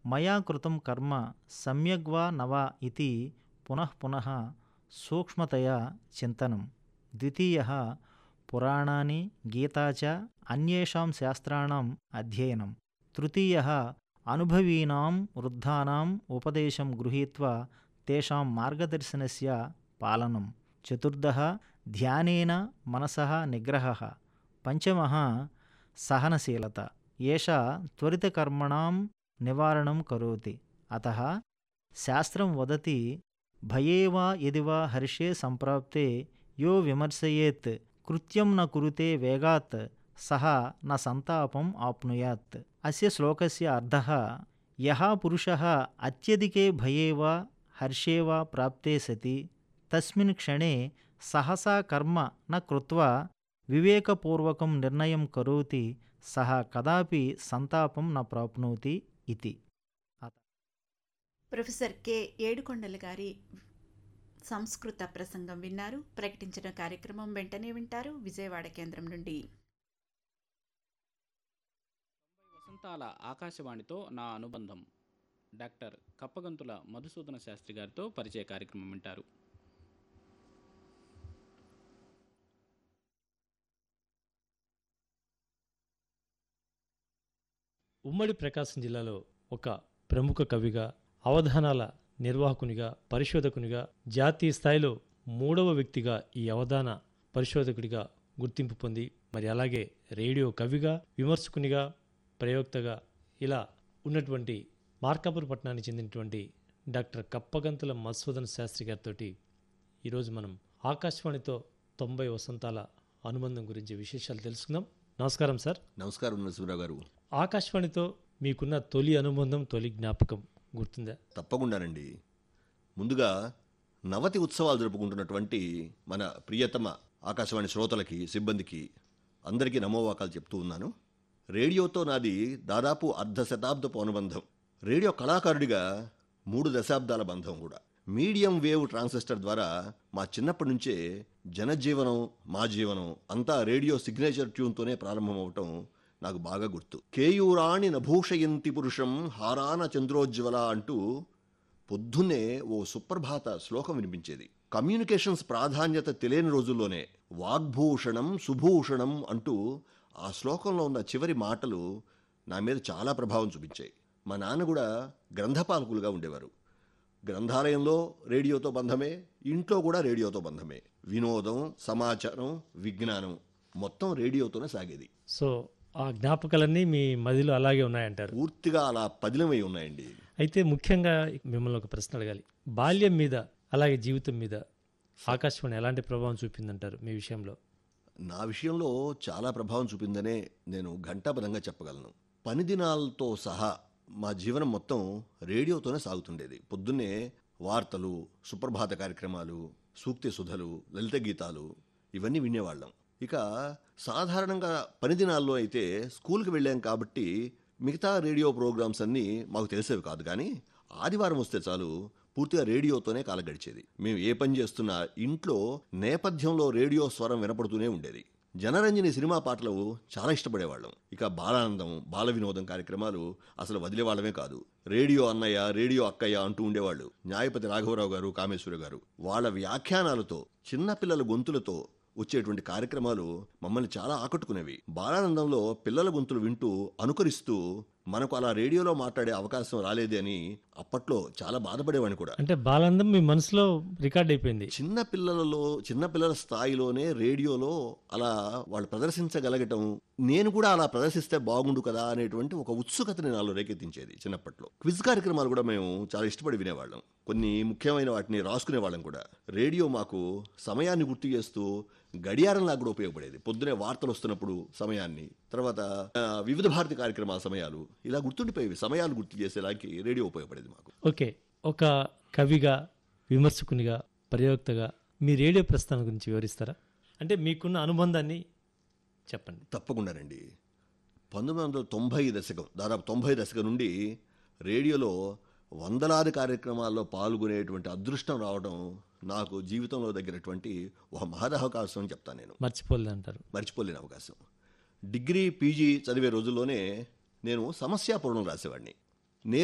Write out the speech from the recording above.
మయా కృతం కర్మ సమ్యగ్వా నవా ఇది పునః పునః సూక్ష్మతయా చింతనం ద్వితీయ పురాణాని గీతా చ అన్యేషాం శాస్త్రాణం అధ్యయనం తృతీయ అనుభవీనాం వృద్ధానాం ఉపదేశం గృహీత్వా తేషాం మార్గదర్శనస్య పాలనం చతుర్థः ధ్యానేన మనసः నిగ్రహः పంచమः సహనశీలత ఏషా త్వరితకర్మణాం నివారణం కరోతి అతः శాస్త్రం వదతి భయే వా యది వా హర్షే సంప్రాప్తే యో విమర్శయేత్ కృత్యం న కురుతే వేగాత్ సహ న సంతాపం ఆప్నుయాత్ అస్య శ్లోకస్య అర్థः యः పురుషः అత్యధికే భయే వా హర్షే వా ప్రాప్తే సతి తస్మిన్ క్షణే సహసా కర్మ న కృత్వా వివేకపూర్వకం నిర్ణయం కరోతి సహ కదాపి సంతాపం న ప్రాప్నోతి ఇతి ప్రొఫెసర్ కె ఏడుకొండల గారి సంస్కృత ప్రసంగం విన్నారు ప్రకటించిన కార్యక్రమం వెంటనే వింటారు విజయవాడ కేంద్రం నుండి వసంతాల ఆకాశవాణితో నా అనుబంధం డాక్టర్ కప్పగంతుల మధుసూదన శాస్త్రి గారితో పరిచయ కార్యక్రమం వింటారు ఉమ్మడి ప్రకాశం జిల్లాలో ఒక ప్రముఖ కవిగా అవధానాల నిర్వాహకునిగా పరిశోధకునిగా జాతీయ స్థాయిలో మూడవ వ్యక్తిగా ఈ అవధాన పరిశోధకుడిగా గుర్తింపు పొంది మరి అలాగే రేడియో కవిగా విమర్శకునిగా ప్రయోక్తగా ఇలా ఉన్నటువంటి మార్కాపురం పట్టణానికి చెందినటువంటి డాక్టర్ కప్పగంతుల మధుసూదన్ శాస్త్రి గారితో ఈరోజు మనం ఆకాశవాణితో తొంభై వసంతాల అనుబంధం గురించి విశేషాలు తెలుసుకుందాం నమస్కారం సార్ నమస్కారం నరసింహరావు గారు ఆకాశవాణితో మీకున్న తొలి అనుబంధం తొలి జ్ఞాపకం గుర్తుందా తప్పకుండానండి ముందుగా నవతి ఉత్సవాలు జరుపుకుంటున్నటువంటి మన ప్రియతమ ఆకాశవాణి శ్రోతలకి సిబ్బందికి అందరికీ నమోవాకాలు చెప్తూ ఉన్నాను రేడియోతో నాది దాదాపు అర్ధ శతాబ్దపు అనుబంధం రేడియో కళాకారుడిగా మూడు దశాబ్దాల బంధం కూడా మీడియం వేవ్ ట్రాన్సిస్టర్ ద్వారా మా చిన్నప్పటి నుంచే జనజీవనం మా జీవనం అంతా రేడియో సిగ్నేచర్ ట్యూన్తోనే ప్రారంభమవటం నాకు బాగా గుర్తు కేయూరాణి నభూషయంతి పురుషం హారాన చంద్రోజ్వల అంటూ పొద్దున్నే ఓ సుప్రభాత శ్లోకం వినిపించేది కమ్యూనికేషన్స్ ప్రాధాన్యత తెలియని రోజుల్లోనే వాగ్భూషణం సుభూషణం అంటూ ఆ శ్లోకంలో ఉన్న చివరి మాటలు నా మీద చాలా ప్రభావం చూపించాయి మా నాన్న కూడా గ్రంథపాలకులుగా ఉండేవారు గ్రంథాలయంలో రేడియోతో బంధమే ఇంట్లో కూడా రేడియోతో బంధమే వినోదం సమాచారం విజ్ఞానం మొత్తం రేడియోతోనే సాగేది సో ఆ జ్ఞాపకాలన్నీ మీ మదిలో అలాగే ఉన్నాయంటారు పూర్తిగా అలా పదిలమై ఉన్నాయండి అయితే ముఖ్యంగా మిమ్మల్ని ఒక ప్రశ్న అడగాలి బాల్యం మీద అలాగే జీవితం మీద ఆకాశవాణి ఎలాంటి ప్రభావం చూపిందంటారు మీ విషయంలో నా విషయంలో చాలా ప్రభావం చూపిందనే నేను ఘంటాపదంగా చెప్పగలను పని దినాలతో సహా మా జీవనం మొత్తం రేడియోతోనే సాగుతుండేది పొద్దున్నే వార్తలు సుప్రభాత కార్యక్రమాలు సూక్తి సుధలు లలిత గీతాలు ఇవన్నీ వినేవాళ్ళం ఇక సాధారణంగా పని దినాల్లో అయితే స్కూల్కి వెళ్ళాం కాబట్టి మిగతా రేడియో ప్రోగ్రామ్స్ అన్నీ మాకు తెలిసేవి కాదు కానీ ఆదివారం వస్తే చాలు పూర్తిగా రేడియోతోనే కాలం గడిచేది మేము ఏ పని చేస్తున్నా ఇంట్లో నేపథ్యంలో రేడియో స్వరం వినపడుతూనే ఉండేది జనరంజని సినిమా పాటలు చాలా ఇష్టపడేవాళ్ళం ఇక బాలానందం బాల వినోదం కార్యక్రమాలు అసలు వదిలేవాళ్ళమే కాదు రేడియో అన్నయ్య రేడియో అక్కయ్య అంటూ ఉండేవాళ్ళు న్యాయపతి రాఘవరావు గారు కామేశ్వర గారు వాళ్ళ వ్యాఖ్యానాలతో చిన్నపిల్లల గొంతులతో వచ్చేటువంటి కార్యక్రమాలు మమ్మల్ని చాలా ఆకట్టుకునేవి బాలానందంలో పిల్లల గొంతులు వింటూ అనుకరిస్తూ మనకు అలా రేడియోలో మాట్లాడే అవకాశం రాలేదే అని అప్పట్లో చాలా బాధపడేవాడిని కూడా అంటే బాలానందం మీ మనసులో రికార్డ్ అయిపోయింది చిన్న పిల్లలలో చిన్న పిల్లల స్థాయిలోనే రేడియోలో అలా వాళ్ళు ప్రదర్శించగలగటం నేను కూడా అలా ప్రదర్శిస్తే బాగుండు కదా అనేటువంటి ఒక ఉత్సుకతని నాలో రేకెత్తించేది చిన్నప్పట్లో క్విజ్ కార్యక్రమాలు కూడా మేము చాలా ఇష్టపడి వినేవాళ్ళం కొన్ని ముఖ్యమైన వాటిని రాసుకునేవాళ్ళం కూడా రేడియో మాకు సమయాన్ని గుర్తు చేస్తూ గడియారంలా కూడా ఉపయోగపడేది పొద్దునే వార్తలు వస్తున్నప్పుడు సమయాన్ని తర్వాత ఆ, వివిధ భారతి కార్యక్రమాల సమయాలు ఇలా గుర్తుండిపోయేవి సమయాలు గుర్తు చేసేలాకి రేడియో ఉపయోగపడేది మాకు ఓకే ఒక కవిగా విమర్శకునిగా ప్రయోక్తగా మీ రేడియో ప్రస్థానం గురించి వివరిస్తారా అంటే మీకున్న అనుబంధాన్ని చెప్పండి తప్పకుండానండి పంతొమ్మిది వందల తొంభై దశకం దాదాపు తొంభై దశకం నుండి రేడియోలో వందలాది కార్యక్రమాల్లో పాల్గొనేటువంటి అదృష్టం రావడం నాకు జీవితంలో దగ్గరటువంటి ఒక మహదవకాశం అని చెప్తాను నేను మర్చిపోలేదు అంటారు మర్చిపోలేని అవకాశం డిగ్రీ పీజీ చదివే రోజుల్లోనే నేను సమస్యాపూర్ణం రాసేవాడిని